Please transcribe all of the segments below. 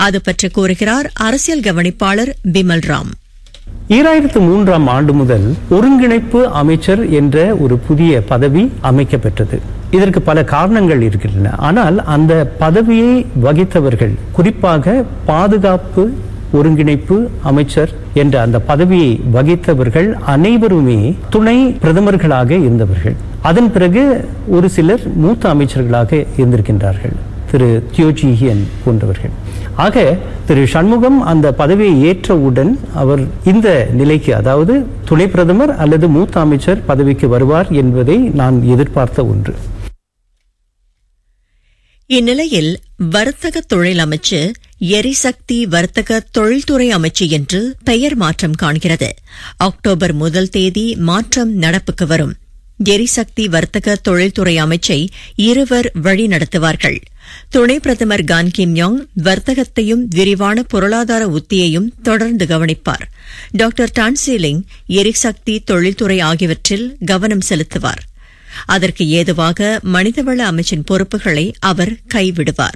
அது பற்றி கூறுகிறார் அரசியல் கவனிப்பாளர் பிமல் ராம் ஈராயிரத்து மூன்றாம் ஆண்டு முதல் ஒருங்கிணைப்பு அமைச்சர் என்ற ஒரு புதிய பதவி அமைக்கப்பெற்றது இதற்கு பல காரணங்கள் இருக்கின்றன ஆனால் அந்த பதவியை வகித்தவர்கள் குறிப்பாக பாதுகாப்பு ஒருங்கிணைப்பு அமைச்சர் என்ற அந்த பதவியை வகித்தவர்கள் அனைவருமே துணை பிரதமர்களாக இருந்தவர்கள் அதன் பிறகு ஒரு சிலர் மூத்த அமைச்சர்களாக இருந்திருக்கின்றார்கள் திரு தியோஜிஹியன் போன்றவர்கள் ஆக திரு சண்முகம் அந்த பதவியை ஏற்றவுடன் அவர் இந்த நிலைக்கு அதாவது துணை பிரதமர் அல்லது மூத்த அமைச்சர் பதவிக்கு வருவார் என்பதை நான் எதிர்பார்த்த ஒன்று இந்நிலையில் வர்த்தக தொழில் அமைச்சு எரிசக்தி வர்த்தக தொழில்துறை அமைச்சு என்று பெயர் மாற்றம் காண்கிறது அக்டோபர் முதல் தேதி மாற்றம் நடப்புக்கு வரும் எரிசக்தி வர்த்தக தொழில்துறை அமைச்சை இருவர் வழிநடத்துவார்கள் துணை பிரதமர் கான் கிம் யோங் வர்த்தகத்தையும் விரிவான பொருளாதார உத்தியையும் தொடர்ந்து கவனிப்பார் டாக்டர் டான்சீலிங் எரிசக்தி தொழில்துறை ஆகியவற்றில் கவனம் செலுத்துவார் அதற்கு ஏதுவாக மனிதவள அமைச்சின் பொறுப்புகளை அவர் கைவிடுவார்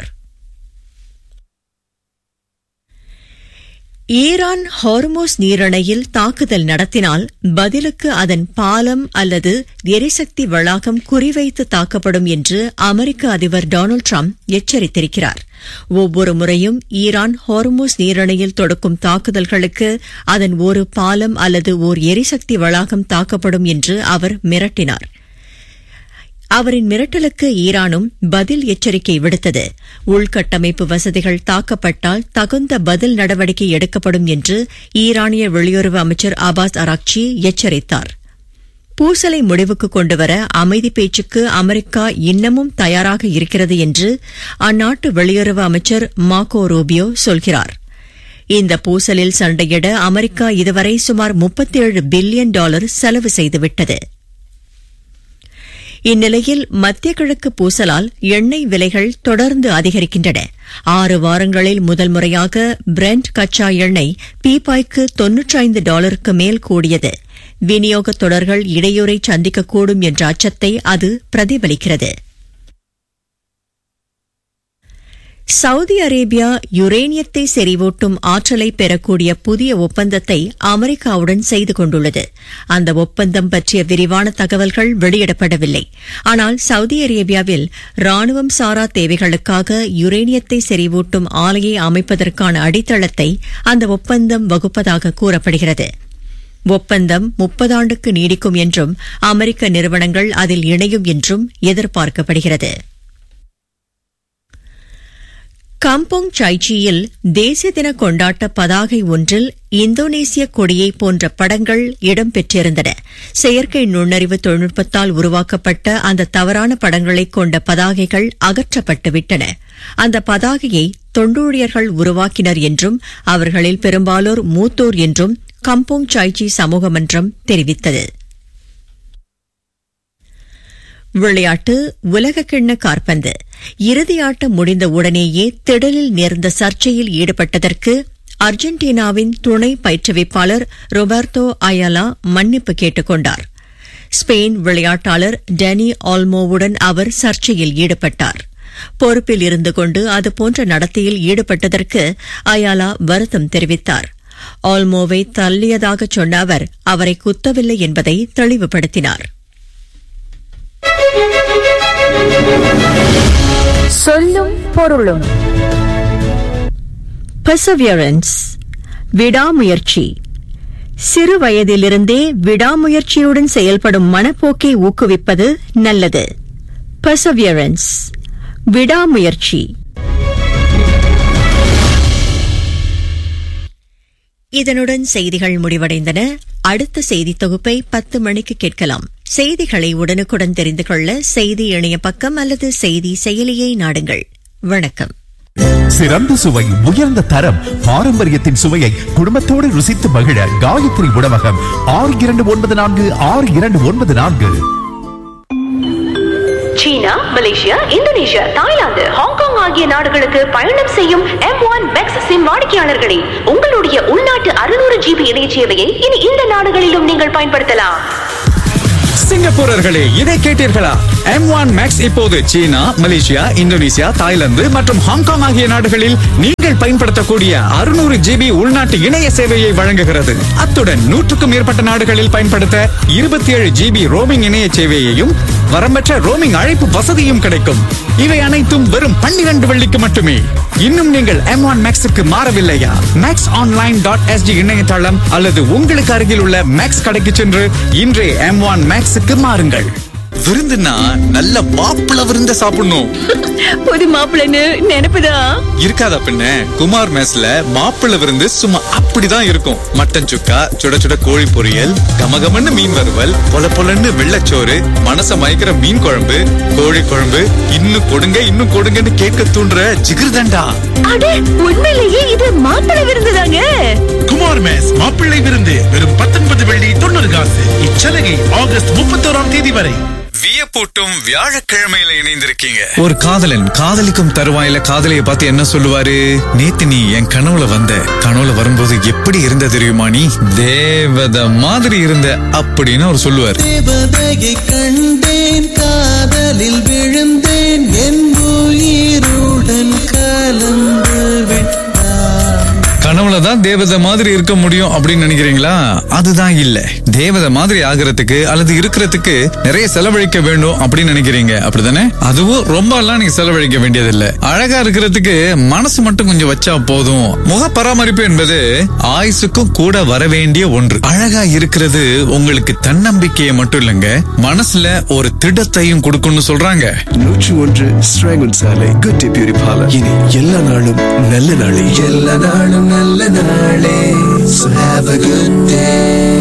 ஈரான் ஹார்மோஸ் நீரிணையில் தாக்குதல் நடத்தினால் பதிலுக்கு அதன் பாலம் அல்லது எரிசக்தி வளாகம் குறிவைத்து தாக்கப்படும் என்று அமெரிக்க அதிபர் டொனால்டு டிரம்ப் எச்சரித்திருக்கிறார் ஒவ்வொரு முறையும் ஈரான் ஹார்மோஸ் நீரிணையில் தொடுக்கும் தாக்குதல்களுக்கு அதன் ஒரு பாலம் அல்லது ஓர் எரிசக்தி வளாகம் தாக்கப்படும் என்று அவர் மிரட்டினார் அவரின் மிரட்டலுக்கு ஈரானும் பதில் எச்சரிக்கை விடுத்தது உள்கட்டமைப்பு வசதிகள் தாக்கப்பட்டால் தகுந்த பதில் நடவடிக்கை எடுக்கப்படும் என்று ஈரானிய வெளியுறவு அமைச்சர் அபாஸ் அராக்சி எச்சரித்தார் பூசலை முடிவுக்கு கொண்டுவர அமைதி பேச்சுக்கு அமெரிக்கா இன்னமும் தயாராக இருக்கிறது என்று அந்நாட்டு வெளியுறவு அமைச்சர் மாக்கோ ரூபியோ சொல்கிறார் இந்த பூசலில் சண்டையிட அமெரிக்கா இதுவரை சுமார் முப்பத்தேழு பில்லியன் டாலர் செலவு செய்துவிட்டது இந்நிலையில் மத்திய கிழக்கு பூசலால் எண்ணெய் விலைகள் தொடர்ந்து அதிகரிக்கின்றன ஆறு வாரங்களில் முதல் முறையாக பிரெண்ட் கச்சா எண்ணெய் பீப்பாய்க்கு தொன்னூற்றி டாலருக்கு மேல் கூடியது விநியோக தொடர்கள் இடையூறை சந்திக்கக்கூடும் என்ற அச்சத்தை அது பிரதிபலிக்கிறது சவுதி அரேபியா யுரேனியத்தை செறிவூட்டும் ஆற்றலை பெறக்கூடிய புதிய ஒப்பந்தத்தை அமெரிக்காவுடன் செய்து கொண்டுள்ளது அந்த ஒப்பந்தம் பற்றிய விரிவான தகவல்கள் வெளியிடப்படவில்லை ஆனால் சவுதி அரேபியாவில் ராணுவம் சாரா தேவைகளுக்காக யுரேனியத்தை செறிவூட்டும் ஆலையை அமைப்பதற்கான அடித்தளத்தை அந்த ஒப்பந்தம் வகுப்பதாக கூறப்படுகிறது ஒப்பந்தம் முப்பதாண்டுக்கு நீடிக்கும் என்றும் அமெரிக்க நிறுவனங்கள் அதில் இணையும் என்றும் எதிர்பார்க்கப்படுகிறது கம்போங் சைச்சியில் தேசிய தின கொண்டாட்ட பதாகை ஒன்றில் இந்தோனேசிய கொடியை போன்ற படங்கள் இடம்பெற்றிருந்தன செயற்கை நுண்ணறிவு தொழில்நுட்பத்தால் உருவாக்கப்பட்ட அந்த தவறான படங்களை கொண்ட பதாகைகள் அகற்றப்பட்டுவிட்டன அந்த பதாகையை தொண்டூழியர்கள் உருவாக்கினர் என்றும் அவர்களில் பெரும்பாலோர் மூத்தோர் என்றும் கம்போங் சாய்ச்சி சமூக மன்றம் தெரிவித்தது விளையாட்டு உலகக்கிண்ண காற்பந்து இறுதியாட்டம் முடிந்த உடனேயே திடலில் நேர்ந்த சர்ச்சையில் ஈடுபட்டதற்கு அர்ஜென்டினாவின் துணை பயிற்றுவிப்பாளர் ரொபர்டோ அயலா மன்னிப்பு கேட்டுக் கொண்டார் ஸ்பெயின் விளையாட்டாளர் டெனி ஆல்மோவுடன் அவர் சர்ச்சையில் ஈடுபட்டார் பொறுப்பில் இருந்து கொண்டு அதுபோன்ற நடத்தையில் ஈடுபட்டதற்கு அயாலா வருத்தம் தெரிவித்தார் ஆல்மோவை தள்ளியதாக சொன்ன அவர் அவரை குத்தவில்லை என்பதை தெளிவுபடுத்தினார் சொல்லும் பொருளும் பெர்சவியரன்ஸ் விடாமுயற்சி சிறு வயதிலிருந்தே விடாமுயற்சியுடன் செயல்படும் மனப்போக்கை ஊக்குவிப்பது நல்லது பெர்சவியரன்ஸ் விடாமுயற்சி இதனுடன் செய்திகள் முடிவடைந்தன அடுத்த செய்தி தொகுப்பை பத்து மணிக்கு கேட்கலாம் செய்திகளை உடனுக்குடன் தெரிந்து கொள்ள செய்தி இணைய பக்கம் அல்லது செய்தி செயலியை நாடுங்கள் வணக்கம் சிறந்த சுவை உயர்ந்த தரம் பாரம்பரியத்தின் சுவையை குடும்பத்தோடு ருசித்து மகிழ காயத்ரி உணவகம் ஆறு இரண்டு ஒன்பது நான்கு ஆறு இரண்டு ஒன்பது நான்கு சீனா மலேசியா இந்தோனேஷியா தாய்லாந்து ஹாங்காங் ஆகிய நாடுகளுக்கு பயணம் செய்யும் எம் ஒன் மேக்ஸ் சிம் வாடிக்கையாளர்களே உங்களுடைய உள்நாட்டு அறுநூறு ஜிபி இணைய சேவையை இனி இந்த நாடுகளிலும் நீங்கள் பயன்படுத்தலாம் சிங்கப்பூரர்களே இதை கேட்டீர்களா எம் ஒன் மேக்ஸ் இப்போது சீனா மலேசியா இந்தோனேசியா தாய்லாந்து மற்றும் ஹாங்காங் ஆகிய நாடுகளில் நீங்கள் பயன்படுத்தக்கூடிய அறுநூறு ஜிபி உள்நாட்டு இணைய சேவையை வழங்குகிறது அத்துடன் நூற்றுக்கும் மேற்பட்ட நாடுகளில் பயன்படுத்த இருபத்தி ஏழு ஜிபி ரோமிங் இணைய சேவையையும் வரம்பற்ற ரோமிங் அழைப்பு வசதியும் கிடைக்கும் இவை அனைத்தும் வெறும் பன்னிரண்டு வெள்ளிக்கு மட்டுமே இன்னும் நீங்கள் எம் ஒன் மேக்ஸுக்கு மாறவில்லையா மேக்ஸ் ஆன்லைன் டாட் எஸ்டி இணையதளம் அல்லது உங்களுக்கு அருகில் உள்ள மேக்ஸ் கடைக்கு சென்று இன்றே எம் ஒன் மேக்ஸுக்கு மாறுங்கள் விருந்துனா நல்ல மாப்பிள விருந்த சாப்பிடணும் புது மாப்பிள்ளைன்னு நினைப்புதான் இருக்காதா பின்ன குமார் மேஸ்ல மாப்பிள விருந்து சும்மா அப்படிதான் இருக்கும் மட்டன் சுக்கா சுட சுட கோழி பொரியல் கமகமன்னு மீன் வறுவல் பொல பொலன்னு வெள்ளச்சோறு மனச மயக்கிற மீன் குழம்பு கோழி குழம்பு இன்னும் கொடுங்க இன்னும் கொடுங்கன்னு கேட்க தூண்டுற ஜிகிர்தண்டா அட உண்மையிலேயே இது மாப்பிள்ளை விருந்துதாங்க குமார் மேஸ் மாப்பிள்ளை விருந்து வெறும் பத்தொன்பது வெள்ளி தொண்ணூறு காசு இச்சலுகை ஆகஸ்ட் முப்பத்தோராம் தேதி வரை வியப்பூட்டும் வியாழக்கிழமையில இணைந்திருக்கீங்க ஒரு காதலன் காதலிக்கும் தருவாயில காதலிய பார்த்து என்ன சொல்லுவாரு நேத்து நீ என் கனவுல வந்த கனவுல வரும்போது எப்படி இருந்த தெரியுமா நீ தேவத மாதிரி இருந்த அப்படின்னு அவர் சொல்லுவார் தேவதையை கண்டேன் காதலில் விழுந்தேன் என் உயிருடன் கலந்து விட்டான் கனவுல தான் தேவதை மாதிரி இருக்க முடியும் அப்படின்னு நினைக்கிறீங்களா அதுதான் இல்ல தேவதை மாதிரி ஆகிறதுக்கு அல்லது இருக்கிறதுக்கு நிறைய செலவழிக்க வேண்டும் அப்படின்னு நினைக்கிறீங்க அப்படிதானே அதுவும் ரொம்ப எல்லாம் நீங்க செலவழிக்க வேண்டியதில்லை அழகா இருக்கிறதுக்கு மனசு மட்டும் கொஞ்சம் வச்சா போதும் முக பராமரிப்பு என்பது ஆயுசுக்கும் கூட வர வேண்டிய ஒன்று அழகா இருக்கிறது உங்களுக்கு தன்னம்பிக்கையை மட்டும் இல்லைங்க மனசுல ஒரு திடத்தையும் கொடுக்கும்னு சொல்றாங்க நூற்றி ஒன்று ஸ்ராங்கன் சாலை குட்டி பியூரி பார்லர் இனி எல்லா நாளும் நல்ல நாளே எல்லா நாளும் நல்ல நாளே So have a good day.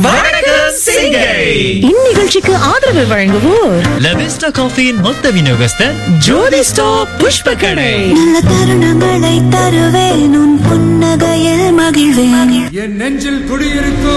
இந்நிகழ்ச்சிக்கு ஆதரவு வழங்குவோர் லவிஸ்டா காஃபியின் மொத்த விநியோகஸ்தர் ஜோதி ஸ்டாப் புஷ்ப கடை நல்ல தருணங்களை தருவேன் உன் புன்னகையில் மகிழ்வேன் என் நெஞ்சில் குடியிருக்கும்